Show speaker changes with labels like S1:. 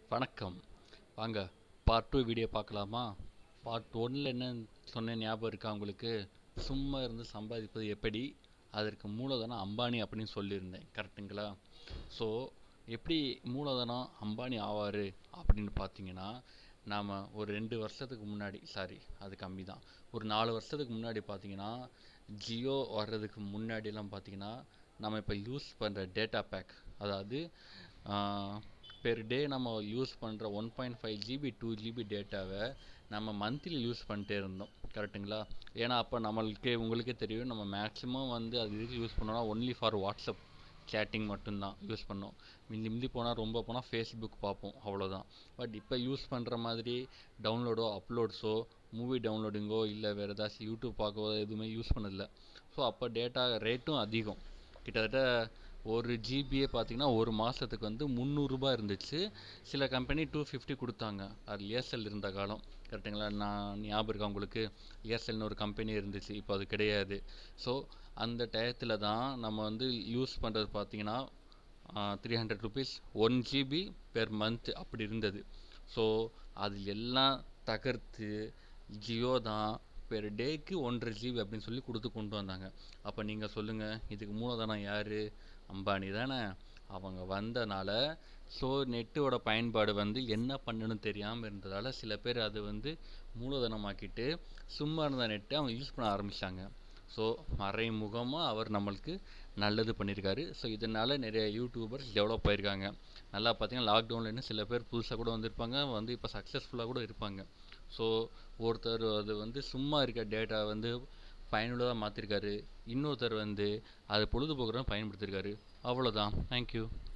S1: வணக்கம் வாங்க part two video பார்க்கலாமா பார்ட் ஒன்னில் என்ன சொன்னேன் ஞாபகம் இருக்கா உங்களுக்கு சும்மா இருந்து சம்பாதிப்பது எப்படி அதற்கு மூலதனம் அம்பானி அப்படின்னு சொல்லியிருந்தேன் கரெக்டுங்களா ஸோ எப்படி மூலதனம் அம்பானி ஆவார் அப்படின்னு பார்த்தீங்கன்னா நாம் ஒரு ரெண்டு வருஷத்துக்கு முன்னாடி சாரி அது கம்மி தான் ஒரு நாலு வருஷத்துக்கு முன்னாடி பார்த்தீங்கன்னா ஜியோ வர்றதுக்கு முன்னாடிலாம் பார்த்தீங்கன்னா நம்ம இப்போ யூஸ் பண்ணுற டேட்டா பேக் அதாவது பெர் டே நம்ம யூஸ் பண்ணுற one point five GB two GB டேட்டாவை நம்ம மந்த்லி யூஸ் பண்ணிட்டே இருந்தோம் கரெக்டுங்களா ஏன்னா அப்போ நம்மளுக்கே உங்களுக்கே தெரியும் நம்ம மேக்ஸிமம் வந்து அது இதுக்கு யூஸ் பண்ணோம்னா ஒன்லி ஃபார் வாட்ஸ்அப் சேட்டிங் மட்டும்தான் யூஸ் பண்ணோம் மிந்தி மிந்தி போனால் ரொம்ப போனால் ஃபேஸ்புக் பார்ப்போம் அவ்வளோதான் பட் இப்போ யூஸ் பண்ணுற மாதிரி டவுன்லோடோ அப்லோட்ஸோ மூவி டவுன்லோடிங்கோ இல்லை வேறு ஏதாச்சும் யூடியூப் பார்க்கவோ எதுவுமே யூஸ் பண்ணதில்ல ஸோ அப்போ டேட்டா ரேட்டும் அதிகம் கிட்டத்தட்ட ஒரு ஜிபியே பார்த்தீங்கன்னா ஒரு மாதத்துக்கு வந்து முந்நூறுரூபா இருந்துச்சு சில கம்பெனி டூ ஃபிஃப்டி கொடுத்தாங்க அது ஏர்செல் இருந்த காலம் கரெக்டுங்களா நான் ஞாபகம் இருக்கா உங்களுக்கு ஏர்செல்னு ஒரு கம்பெனி இருந்துச்சு இப்போ அது கிடையாது ஸோ அந்த டயத்தில் தான் நம்ம வந்து யூஸ் பண்ணுறது பார்த்தீங்கன்னா three hundred rupees one GB per month அப்படி இருந்தது ஸோ அது எல்லாம் தகர்த்து ஜியோ தான் பெர் டேக்கு ஒன்றரை ஜிபி அப்படின்னு சொல்லி கொடுத்து கொண்டு வந்தாங்க அப்போ நீங்கள் சொல்லுங்கள் இதுக்கு மூலதனம் யார் அம்பானி தானே அவங்க வந்தனால ஸோ நெட்டோட பயன்பாடு வந்து என்ன பண்ணணும்னு தெரியாமல் இருந்ததால் சில பேர் அது வந்து மூலதனமாக்கிட்டு சும்மா இருந்த நெட்டை அவங்க யூஸ் பண்ண ஆரம்பித்தாங்க ஸோ மறைமுகமாக அவர் நம்மளுக்கு நல்லது பண்ணியிருக்காரு ஸோ இதனால் நிறைய யூடியூபர்ஸ் டெவலப் ஆயிருக்காங்க நல்லா பார்த்தீங்கன்னா லாக்டவுனில் இன்னும் சில பேர் புதுசாக கூட வந்திருப்பாங்க வந்து இப்போ சக்ஸஸ்ஃபுல்லாக கூட இருப்பாங்க ஸோ ஒருத்தர் அது வந்து சும்மா இருக்க டேட்டா வந்து பயனுள்ளதாக மாற்றிருக்காரு இன்னொருத்தர் வந்து அது பொழுதுபோக்குறதும் பயன்படுத்தியிருக்காரு அவ்வளோதான் தேங்க்யூ